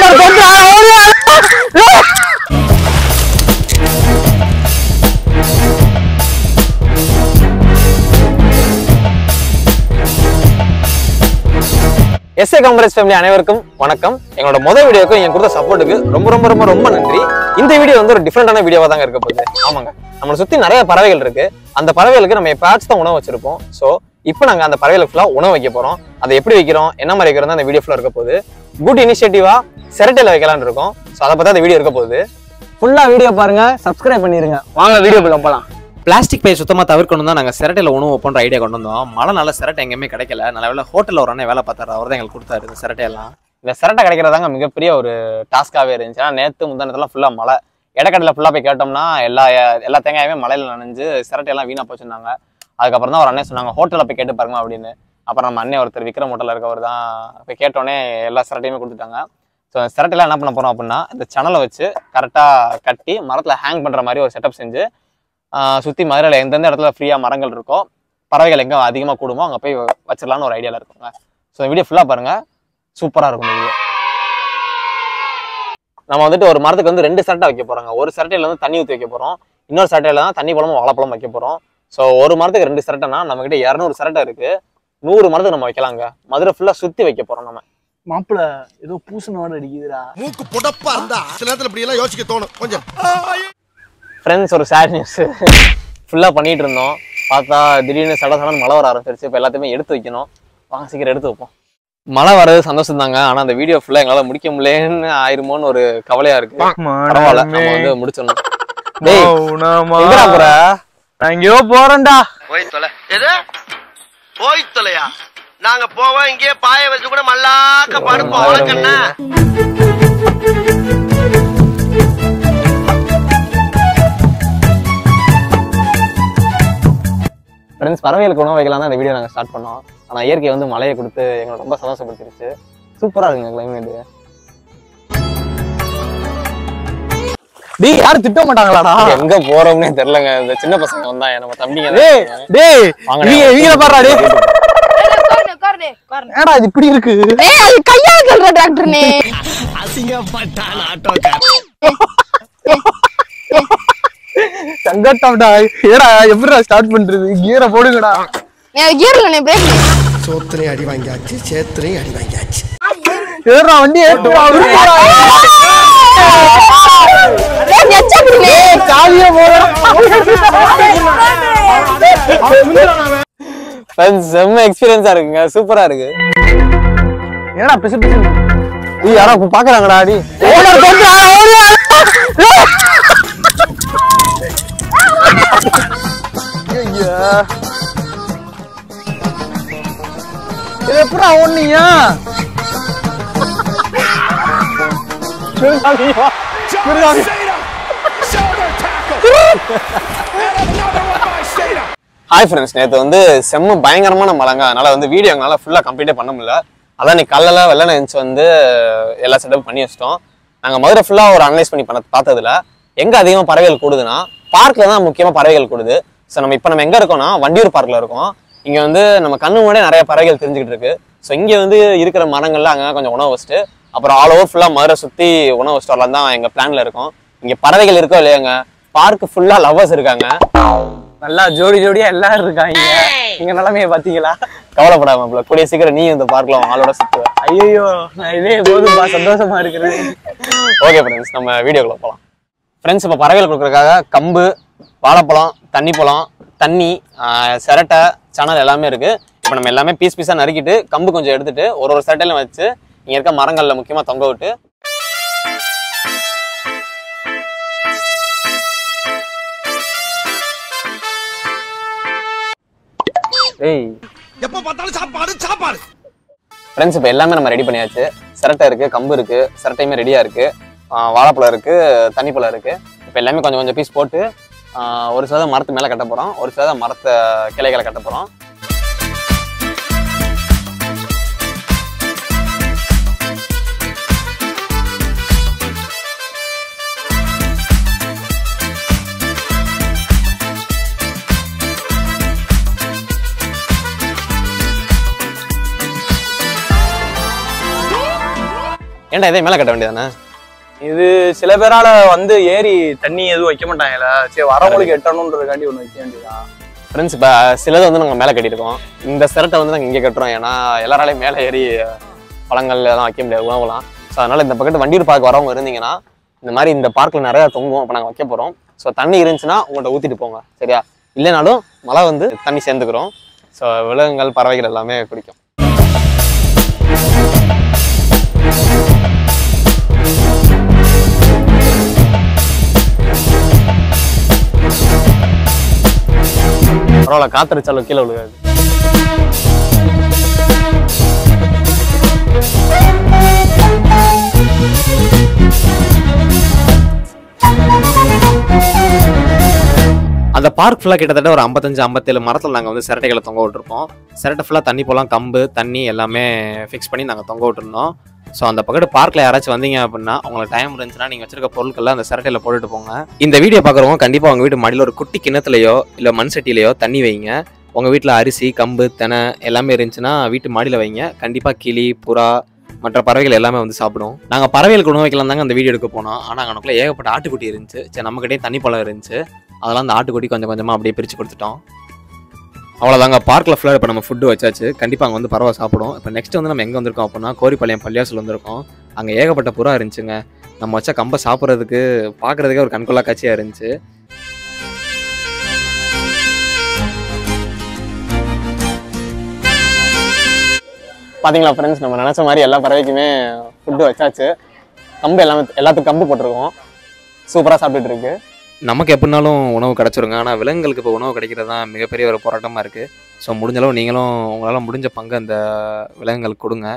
Owner கொஞ்சம் ஓடியா S A Congress family அனைவருக்கும் வணக்கம் எங்களோட முதல் வீடியோக்கு எங்க கொடுத்த சப்போர்ட்டுக்கு ரொம்ப ரொம்ப ரொம்ப ரொம்ப நன்றி இந்த வீடியோ வந்து ஒரு டிஃப்ரெண்டான வீடியோவா தாங்க இருக்க போகுது ஆமாங்க நம்மளை சுத்தி நிறைய பறவைகள் இருக்கு அந்த பறவைகளுக்கு நம்ம எப்பயாச்சும் தான் உணவு வச்சிருப்போம் ஸோ இப்போ நாங்க அந்த பறவைகளுக்கு ஃபுல்லா உணவு வைக்க போறோம் அதை எப்படி வைக்கிறோம் என்ன மாதிரி வைக்கிறோம் அந்த வீடியோ ஃபுல்லா இருக்க போகுது குட் இனிஷியேட்டிவா செரட்டையில வைக்கலாம்னு இருக்கோம் ஸோ அதை பத்தி அந்த வீடியோ இருக்க போகுது ஃபுல்லா வீடியோ பாருங்க சப்ஸ்கிரைப் பண்ணிருங்க வாங்க வீடியோ போலாம் பிளாஸ்டிக் பை சுத்தமாக தவிர்க்கணும் தான் நாங்கள் சிரட்டையில் உணவு வைப்போன்ற ஐடியா கொண்டு வந்தோம் மழை நாள் சிரட்டை எங்கேயுமே கிடைக்கல நல்ல வேலை ஹோட்டலில் ஒரு அண்ணன் வேலை பார்த்தாரு அவர் தான் எங்களுக்கு கொடுத்தாரு இந்த சிரட்டையெல்லாம் இந்த சிரட்டை கிடைக்கிறதாங்க மிகப்பெரிய ஒரு டாஸ்காவே இருந்துச்சு ஏன்னா நேற்று முந்தானத்தெல்லாம் ஃபுல்லாக மழை இடக்கடல ஃபுல்லாக போய் கேட்டோம்னா எல்லா எல்லா தேங்காயுமே மழையில நனைஞ்சு சிரட்டையெல்லாம் வீணா போச்சுருந்தாங்க அதுக்கப்புறம் தான் ஒரு அண்ணன் சொன்னாங்க ஹோட்டலில் போய் கேட்டு பாருங்க அப்படின்னு அப்புறம் நம்ம அண்ணன் ஒருத்தர் விக்ரம் ஹோட்டலில் இருக்கவர் தான் போய் கேட்டோன்னே எல்லா சிரட்டையுமே கொடுத்துட்டாங்க ஸோ சிரட்டையெல்லாம் என்ன பண்ண போறோம் அப்படின்னா இந்த சணலை வச்சு கரெக்டாக கட்டி மரத்தில் ஹேங் பண்ணுற மாதிரி ஒரு செட்டப் செஞ்சு சுற்றி மதுரையில் எந்தெந்த இடத்துல ஃப்ரீயாக மரங்கள் இருக்கோ பறவைகள் எங்கே அதிகமாக கூடுமோ அங்கே போய் வச்சிடலான்னு ஒரு ஐடியாவில் இருக்குங்க ஸோ வீடியோ ஃபுல்லாக பாருங்கள் சூப்பராக இருக்கும் இந்த வீடியோ நம்ம வந்துட்டு ஒரு மரத்துக்கு வந்து ரெண்டு சரட்டை வைக்க போறோங்க ஒரு சரட்டையில வந்து தண்ணி ஊற்றி வைக்க போறோம் இன்னொரு சரட்டையில தான் தண்ணி பழமும் வாழைப்பழம் வைக்க போறோம் ஸோ ஒரு மரத்துக்கு ரெண்டு சரட்டைனா நம்ம கிட்ட இரநூறு சரட்டை இருக்கு நூறு மரத்துக்கு நம்ம வைக்கலாங்க மதுரை ஃபுல்லா சுத்தி வைக்க போறோம் நம்ம மாப்பிள ஏதோ பூசணோட அடிக்குதுடா மூக்கு புடப்பா இருந்தா சில நேரத்துல இப்படி எல்லாம் யோசிக்க தோணும் கொஞ்சம் ஃப்ரெண்ட்ஸ் ஒரு சேட் நியூஸ் ஃபுல்லா பண்ணிட்டு இருந்தோம் பார்த்தா திடீர்னு சட சடன்னு மழை வர ஆரம்பிச்சிருச்சு இப்போ எல்லாத்தையுமே எடுத்து வைக்கணும் வாங்க சீக்கிரம் எடுத்து வைப்போம் மழை வர்றது சந்தோஷம் தாங்க ஆனா அந்த வீடியோ ஃபுல்லா எங்களால முடிக்க முடியலன்னு ஆயிருமோன்னு ஒரு கவலையா இருக்கு பரவாயில்ல நம்ம வந்து முடிச்சிடணும் டேய் எங்கடா போற நான் எங்கேயோ போறேன்டா போய் தொலை எது போய் தொலையா நாங்க போவோம் இங்கே பாய வச்சு கூட மல்லாக்க படுப்போம் உனக்கண்ணா ஃப்ரெண்ட்ஸ் பறவைகளுக்கு உணவு வைக்கலாம் தான் இந்த வீடியோ நாங்கள் ஸ்டார்ட் பண்ணோம் ஆனால் இயற்கை வந்து மழையை கொடுத்து எங்களை ரொம்ப சந்தோஷப்படுத்திருச்சு சூப்பராக இருக்குங்க கிளைமேட் டேய் யாரும் திட்ட மாட்டாங்களாடா எங்க போறோம்னே தெரியலங்க இந்த சின்ன பசங்க வந்தா நம்ம தம்பிங்க தான் டேய் இருக்காங்க. டேய் வாங்கடா. இவங்க இவங்கள பாருடா டேய் உட்காருண்ணே, உட்காருண்ணே, உட்காருண்ணே. ஏடா இது இப்படி இருக்கு ஏய், அது கையால தள்ளுற டிராக்டர்ண்ணே. சங்கட்டம்டா ஏடா எப்படிடா ஸ்டார்ட் பண்றது கீரை போடுங்கடா நீ அது gear இல்லண்ணே, brake ண்ணே. சோத்திரையும் அடி வாங்கியாச்சு சேத்திரையும் அடி வாங்கியாச்சு ஏறா வண்டி ஏத்துவா ஏய், நீ எச்சா குடிண்ணே. சாவியே போறா ஃப்ரெண்ட்ஸ் செம்ம எக்ஸ்பீரியன்ஸா இருக்குங்க சூப்பரா இருக்கு ஏடா பிசு பிசு நீ யாரோ இப்ப பாக்குறாங்கடா அடி ஓனர் கொஞ்சம் ஓடியா ஐயா இது எப்படா ஓடுனீங்க ஹாய் ஃப்ரெண்ட்ஸ் நேற்று வந்து செம்ம பயங்கரமான மழைங்க அதனால வந்து வீடியோ எங்களால் ஃபுல்லாக கம்ப்ளீட்டே பண்ண முடியல அதான் நீ காலைல வெள்ளனை எழுந்துச்சு வந்து எல்லா செட்டப் பண்ணி வச்சிட்டோம் நாங்கள் மதுரை ஃபுல்லாக ஒரு அனலைஸ் பண்ணி பண்ண பார்த்ததுல எங்கே அதிகமாக பறவைகள் கூடுதுன்னா பார்க்கில் தான் முக்கியமாக பறவைகள் கூடுது ஸோ நம்ம இப்போ நம்ம எங்கே இருக்கோம்னா வண்டியூர் பார்க்கில் இருக்கோம் இங்கே வந்து நம்ம கண்ணு முன்னாடியே நிறைய பறவைகள் தெரிஞ்சுக்கிட்டு இருக்கு ஸோ இங்கே வந்து இருக்கிற மரங்கள்ல அங்கே கொஞ்சம் உணவு வச்சுட்டு அப்புறம் ஆல் ஓவர் ஃபுல்லாக மதுரை சுற்றி உணவு வச்சுட்டு வரலாம் தான் எங்கள் பிளானில் இருக்கோம் இங்கே பறவைகள் இருக்கோ இல்லையாங்க பார்க் ஃபுல்லாக லவ்வர்ஸ் இருக்காங்க நல்லா ஜோடி ஜோடியா எல்லாரும் இருக்காங்க நீங்க நிலைமைய பாத்தீங்களா கவலைப்படாம மாப்ள. கூடிய சீக்கிரம் நீ இந்த பார்க்ல ஆளோட சுத்துவ ஐயோ நான் இதே போதும்பா சந்தோஷமா இருக்கிறேன் ஓகே ஃப்ரெண்ட்ஸ் நம்ம வீடியோக்குள்ள போகலாம் ஃப்ரெண்ட்ஸ் இப்போ பறவைகள் கொடுக்குறதுக்காக கம்பு வாழைப்பழம் தண்ணி பழம் தண்ணி ஆஹ், சிரட்டை சணல் எல்லாமே இருக்கு இப்போ நம்ம எல்லாமே பீஸ் பீஸாக நறுக்கிட்டு கம்பு கொஞ்சம் எடுத்துட்டு ஒரு ஒரு சிரட்டையிலும் வச்சு இங்கே இருக்க மரங்கள்ல முக்கியமாக தொங்க விட்டு ஏய் எப்ப பார்த்தாலும் சாப்பாடு சாப்பாடு ஃப்ரெண்ட்ஸ் இப்போ எல்லாமே நம்ம ரெடி பண்ணியாச்சு சிரட்டை இருக்கு கம்பு இருக்கு சிரட்டையுமே ரெடியா இருக்கு ஆஹ் வாழைப்பழம் இருக்கு தண்ணி பழம் இருக்கு இப்போ எல்லாமே கொஞ்சம் கொஞ்சம் பீஸ் போட்டு ஆஹ் ஒரு சிலதை மரத்து மேலே கட்ட போறோம் ஒரு சிலதை மரத்தை கிளைகளை கட்ட போறோம் ஏன்டா இதே மேலே கட்ட வேண்டியதானே இது சில பேரால வந்து ஏரி தண்ணி எதுவும் வைக்க மாட்டாங்கல்ல சரி வரவங்களுக்கு எட்டணுன்றதுக்காண்டி ஒண்ணு வைக்க வேண்டியதான் ஃப்ரெண்ட்ஸ் இப்போ சிலது வந்து நாங்கள் மேலே கட்டியிருக்கோம் இந்த சிரட்டை வந்து நாங்கள் இங்கே கட்டுறோம் ஏன்னா எல்லாராலையும் மேலே ஏறி பழங்கள் எல்லாம் வைக்க முடியாது உணவுலாம் ஸோ அதனால இந்த பக்கத்து வண்டியூர் பார்க் வரவங்க இருந்தீங்கன்னா இந்த மாதிரி இந்த பார்க்கில் நிறையா தொங்கும் அப்போ நாங்கள் வைக்க போகிறோம் ஸோ தண்ணி இருந்துச்சுன்னா உங்கள்கிட்ட ஊற்றிட்டு போங்க சரியா இல்லைனாலும் மழை வந்து தண்ணி சேர்ந்துக்கிறோம் ஸோ விலங்குகள் பறவைகள் எல்லாமே குடிக்கும் பரவாயில்ல காத்தடிச்சாலும் கீழே விழுகாது அந்த பார்க் ஃபுல்லாக கிட்டத்தட்ட ஒரு ஐம்பத்தஞ்சு ஐம்பத்தேழு மரத்தில் நாங்கள் வந்து சிரட்டைகளை தொங்க விட்டுருப்போம் சிரட்டை ஃபுல்லாக தண்ணி போலாம் கம்பு தண்ணி எல்லாமே ஃபிக்ஸ் பண்ணி நாங்கள் தொங்க விட்டுருந்தோம் ஸோ அந்த பக்கத்து பார்க்கில் யாராச்சும் வந்தீங்க அப்படின்னா உங்களுக்கு டைம் இருந்துச்சுன்னா நீங்கள் வச்சிருக்க பொருட்கள்லாம் அந்த சிரட்டையில் போட்டுட்டு போங்க இந்த வீடியோ பார்க்குறவங்க கண்டிப்பாக உங்கள் வீட்டு மாடியில் ஒரு குட்டி கிணத்துலையோ இல்லை மண் சட்டிலையோ தண்ணி வைங்க உங்கள் வீட்டில் அரிசி கம்பு தெனை எல்லாமே இருந்துச்சுன்னா வீட்டு மாடியில் வைங்க கண்டிப்பாக கிளி புறா மற்ற பறவைகள் எல்லாமே வந்து சாப்பிடும் நாங்கள் பறவைகளுக்கு உணவு வைக்கலாம் தாங்க அந்த வீடியோ எடுக்க போனோம் ஆனால் அங்கனக்குள்ள ஏகப்பட்ட ஆட்டுக்குட்டி இருந்துச்சு சரி நம்மக்கிட்டே தண்ணி பழம் இருந்துச்சு அதெல்லாம் அந்த ஆட்டுக்குட்டி கொஞ்சம் கொஞ்சமாக அப்படியே பிரித்து கொடுத்துட்டோம் அவ்வளோதாங்க பார்க்கில் ஃபுல்லாக இப்போ நம்ம ஃபுட்டு வச்சாச்சு கண்டிப்பாக அங்கே வந்து பறவை சாப்பிடும் இப்போ நெக்ஸ்ட் வந்து நம்ம எங்கே வந்திருக்கோம் அப்படின்னா கோரிப்பாளையம் பள்ளியாசில் வந்திருக்கோம் அங்கே ஏகப்பட்ட புறா இருந்துச்சுங்க நம்ம வச்ச கம்பை சாப்பிட்றதுக்கு பார்க்குறதுக்கே ஒரு கண்கொள்ளா காட்சியாக இருந்துச்சு பாத்தீங்களா ஃப்ரெண்ட்ஸ் நம்ம நினச்ச மாதிரி எல்லா பறவைக்குமே ஃபுட்டு வச்சாச்சு கம்பு எல்லாமே எல்லாத்துக்கும் கம்பு போட்டிருக்கோம் சூப்பராக சாப்பிட்டுட்டு இருக்கு நமக்கு எப்படினாலும் உணவு கிடச்சிருங்க ஆனால் விலங்குகளுக்கு இப்போ உணவு கிடைக்கிறது தான் மிகப்பெரிய ஒரு போராட்டமாக இருக்குது ஸோ முடிஞ்ச அளவு நீங்களும் உங்களால் முடிஞ்ச பங்கு அந்த விலங்குகளுக்கு கொடுங்க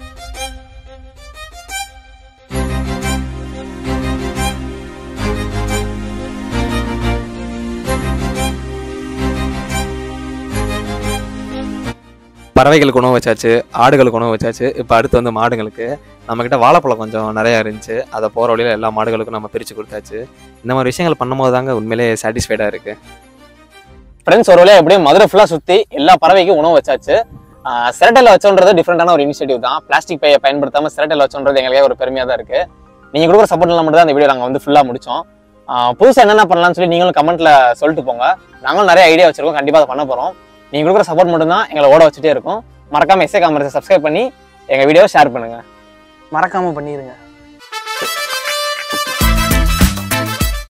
பறவைகளுக்கு உணவு வச்சாச்சு ஆடுகளுக்கு உணவு வச்சாச்சு இப்போ அடுத்து வந்து மாடுங்களுக்கு நம்மக்கிட்ட வாழைப்பழம் கொஞ்சம் நிறையா இருந்துச்சு அதை போகிற வழியில் எல்லா மாடுகளுக்கும் நம்ம பிரித்து கொடுத்தாச்சு இந்த மாதிரி விஷயங்கள் பண்ணும்போது தாங்க உண்மையிலே சாட்டிஸ்ஃபைடாக இருக்குது ஃப்ரெண்ட்ஸ் ஒரு வழியாக எப்படியும் மதுரை ஃபுல்லாக சுற்றி எல்லா பறவைக்கும் உணவு வச்சாச்சு சிரட்டையில் வச்சோன்றது டிஃப்ரெண்டான ஒரு இனிஷியேட்டிவ் தான் பிளாஸ்டிக் பையை பயன்படுத்தாமல் சிரட்டையில் வச்சோன்றது எங்களுக்கே ஒரு பெருமையாக தான் இருக்குது நீங்கள் கொடுக்குற சப்போர்ட்ல மட்டும் தான் இந்த வீடியோ நாங்கள் வந்து ஃபுல்லாக முடிச்சோம் புதுசாக என்னென்ன பண்ணலாம்னு சொல்லி நீங்களும் கமெண்ட்ல சொல்லிட்டு போங்க நாங்களும் நிறைய ஐடியா வச்சிருக்கோம் கண்டிப்பாக அதை பண்ண போகிறோம் நீங்கள் கொடுக்குற சப்போர்ட் மட்டும் தான் எங்களை ஓட வச்சுட்டே இருக்கும் மறக்காம எஸ்ஏ காமர்ஸை சப்ஸ்கிரைப் பண்ணி எங்கள் வீடியோவை ஷேர் பண்ணுங்கள் மறக்காம பண்ணிருங்க